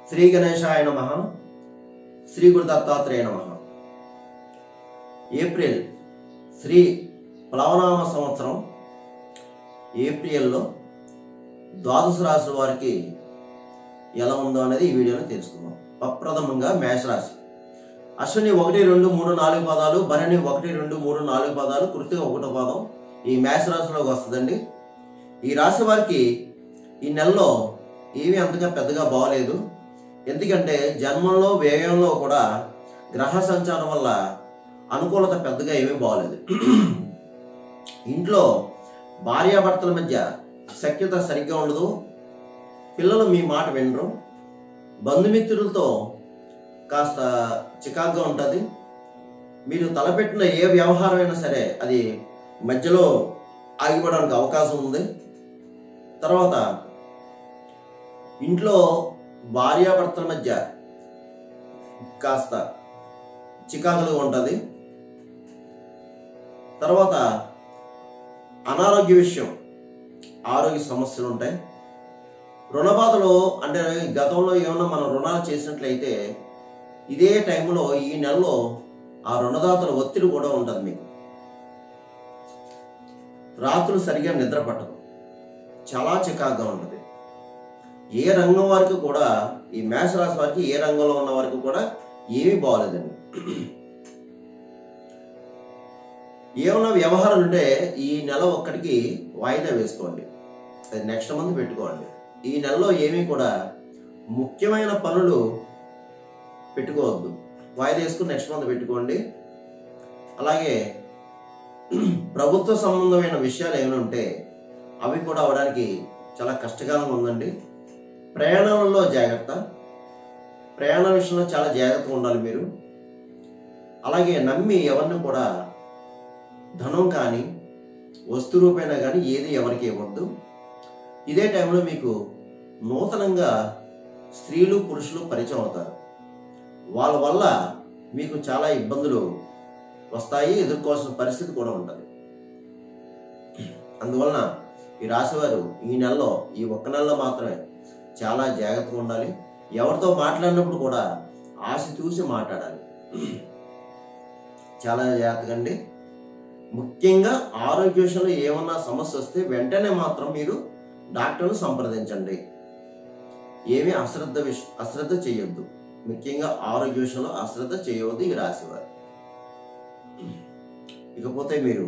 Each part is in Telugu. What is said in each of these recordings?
శ్రీ గణేశాయ నమ శ్రీ గురు దత్తాత్రేయ నమ ఏప్రిల్ శ్రీ ప్లవనామ సంవత్సరం ఏప్రిల్లో ద్వాదశ రాశుల వారికి ఎలా ఉందో అనేది ఈ వీడియోలో తెలుసుకుందాం ప్రప్రథమంగా మేషరాశి అశ్విని ఒకటి రెండు మూడు నాలుగు పదాలు భరణి ఒకటి రెండు మూడు నాలుగు పదాలు కృతిక ఒకటో పదం ఈ మేషరాశిలోకి వస్తుందండి ఈ రాశి వారికి ఈ నెలలో ఏమీ అంతగా పెద్దగా బాగలేదు ఎందుకంటే జన్మంలో వ్యయంలో కూడా గ్రహ సంచారం వల్ల అనుకూలత పెద్దగా ఏమీ బాగలేదు ఇంట్లో భార్యాభర్తల మధ్య సఖ్యత సరిగ్గా ఉండదు పిల్లలు మీ మాట వినరు బంధుమిత్రులతో కాస్త చికాగ్గా ఉంటుంది మీరు తలపెట్టిన ఏ వ్యవహారం అయినా సరే అది మధ్యలో ఆగిపోవడానికి అవకాశం ఉంది తర్వాత ఇంట్లో భార్యాభర్తల మధ్య కాస్త చికాకులుగా ఉంటుంది తర్వాత అనారోగ్య విషయం ఆరోగ్య సమస్యలు ఉంటాయి రుణబాధలు అంటే గతంలో ఏమన్నా మనం రుణాలు చేసినట్లయితే ఇదే టైంలో ఈ నెలలో ఆ రుణదాతల ఒత్తిడి కూడా ఉంటుంది మీకు రాత్రులు సరిగా నిద్ర పట్టదు చాలా చికాగ్గా ఉంటుంది ఏ రంగం వారికి కూడా ఈ మేషరాశి వారికి ఏ రంగంలో ఉన్న వారికి కూడా ఏమీ బాగలేదండి ఏమన్నా వ్యవహారాలు ఉంటే ఈ నెల ఒక్కడికి వాయిదా వేసుకోండి అది నెక్స్ట్ మంత్ పెట్టుకోండి ఈ నెలలో ఏమీ కూడా ముఖ్యమైన పనులు పెట్టుకోవద్దు వాయిదా వేసుకుని నెక్స్ట్ మంత్ పెట్టుకోండి అలాగే ప్రభుత్వ సంబంధమైన విషయాలు ఏమైనా ఉంటే అవి కూడా అవడానికి చాలా కష్టకాలంగా ఉందండి ప్రయాణాలలో జాగ్రత్త ప్రయాణ విషయంలో చాలా జాగ్రత్తగా ఉండాలి మీరు అలాగే నమ్మి ఎవరిని కూడా ధనం కానీ వస్తు రూపైనా కానీ ఏది ఎవరికి ఇవ్వద్దు ఇదే టైంలో మీకు నూతనంగా స్త్రీలు పురుషులు పరిచయం అవుతారు వాళ్ళ వల్ల మీకు చాలా ఇబ్బందులు వస్తాయి ఎదుర్కోవాల్సిన పరిస్థితి కూడా ఉంటుంది అందువలన ఈ రాశివారు ఈ నెలలో ఈ ఒక్క నెలలో మాత్రమే చాలా జాగ్రత్తగా ఉండాలి ఎవరితో మాట్లాడినప్పుడు కూడా ఆశ చూసి మాట్లాడాలి చాలా జాగ్రత్తగా అండి ముఖ్యంగా ఆరోగ్య విషయంలో ఏమన్నా సమస్య వస్తే వెంటనే మాత్రం మీరు డాక్టర్ను సంప్రదించండి ఏమీ అశ్రద్ధ విష అశ్రద్ధ చేయొద్దు ముఖ్యంగా ఆరోగ్య విషయంలో అశ్రద్ధ చేయవద్దు ఈ రాశివారు ఇకపోతే మీరు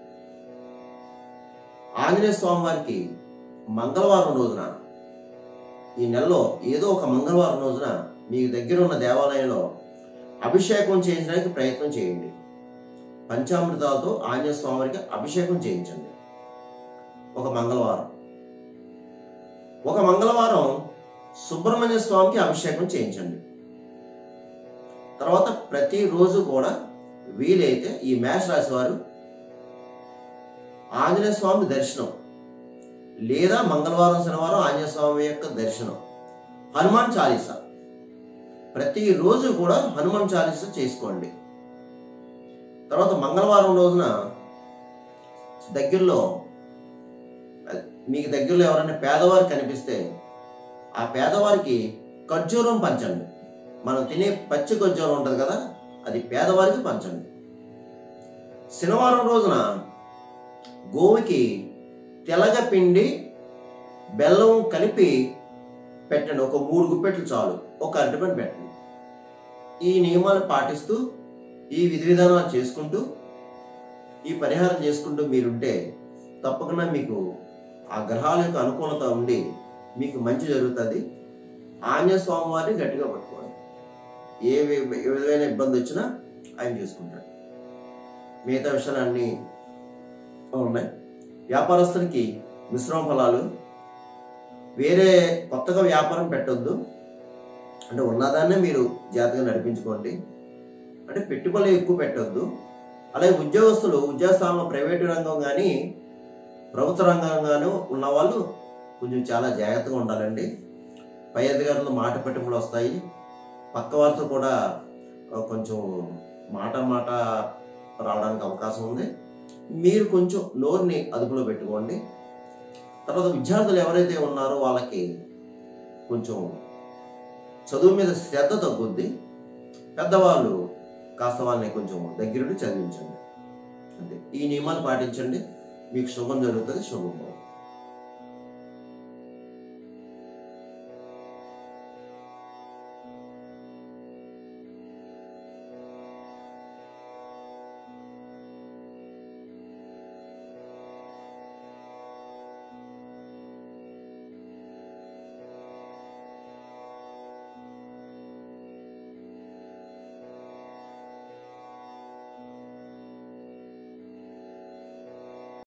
ఆంజనేయ స్వామి వారికి మంగళవారం రోజున ఈ నెలలో ఏదో ఒక మంగళవారం రోజున మీకు దగ్గర ఉన్న దేవాలయంలో అభిషేకం చేయించడానికి ప్రయత్నం చేయండి పంచామృతాలతో ఆంజనేయ స్వామి వారికి అభిషేకం చేయించండి ఒక మంగళవారం ఒక మంగళవారం సుబ్రహ్మణ్య స్వామికి అభిషేకం చేయించండి తర్వాత ప్రతిరోజు కూడా వీలైతే ఈ మేష రాశి వారు ఆంజనేయ స్వామి దర్శనం లేదా మంగళవారం శనివారం ఆంజనేయ స్వామి యొక్క దర్శనం హనుమాన్ చాలీసా ప్రతిరోజు కూడా హనుమాన్ చాలీసా చేసుకోండి తర్వాత మంగళవారం రోజున దగ్గరలో మీకు దగ్గరలో ఎవరైనా పేదవారు కనిపిస్తే ఆ పేదవారికి ఖర్జూరం పంచండి మనం తినే పచ్చి ఖర్జూరం ఉంటుంది కదా అది పేదవారికి పంచండి శనివారం రోజున గోవుకి తెలగ పిండి బెల్లం కలిపి పెట్టండి ఒక మూడు గుప్పెట్లు చాలు ఒక అరటిపండు పెట్టండి ఈ నియమాలు పాటిస్తూ ఈ విధి విధానాలు చేసుకుంటూ ఈ పరిహారం చేసుకుంటూ మీరుంటే తప్పకుండా మీకు ఆ గ్రహాల యొక్క అనుకూలత ఉండి మీకు మంచి జరుగుతుంది ఆంజనేయ స్వామి వారిని గట్టిగా పట్టుకోండి ఏ వి- ఏ విధమైన ఇబ్బంది వచ్చినా ఆయన చూసుకుంటాడు మిగతా విషయాలు అన్నీ ఉన్నాయి వ్యాపారస్తులకి మిశ్రమ ఫలాలు వేరే కొత్తగా వ్యాపారం పెట్టొద్దు అంటే ఉన్నదాన్నే మీరు జాగ్రత్తగా నడిపించుకోండి అంటే పెట్టుబడులు ఎక్కువ పెట్టొద్దు అలాగే ఉద్యోగస్తులు ఉద్యోగ స్థానంలో ప్రైవేటు రంగం కానీ ప్రభుత్వ రంగంగాను ఉన్న వాళ్ళు కొంచెం చాలా జాగ్రత్తగా ఉండాలండి పై అధికారులు మాట పట్టింపులు వస్తాయి పక్క వారితో కూడా ఆ, కొంచెం మాట మాట రావడానికి అవకాశం ఉంది మీరు కొంచెం నోరుని అదుపులో పెట్టుకోండి తర్వాత విద్యార్థులు ఎవరైతే ఉన్నారో వాళ్ళకి కొంచెం చదువు మీద శ్రద్ధ తగ్గుద్ది పెద్దవాళ్ళు కాస్త వాళ్ళని కొంచెం దగ్గరుండి చదివించండి అంతే ఈ నియమాలు పాటించండి మీకు శుభం జరుగుతుంది శుభం బాగుంది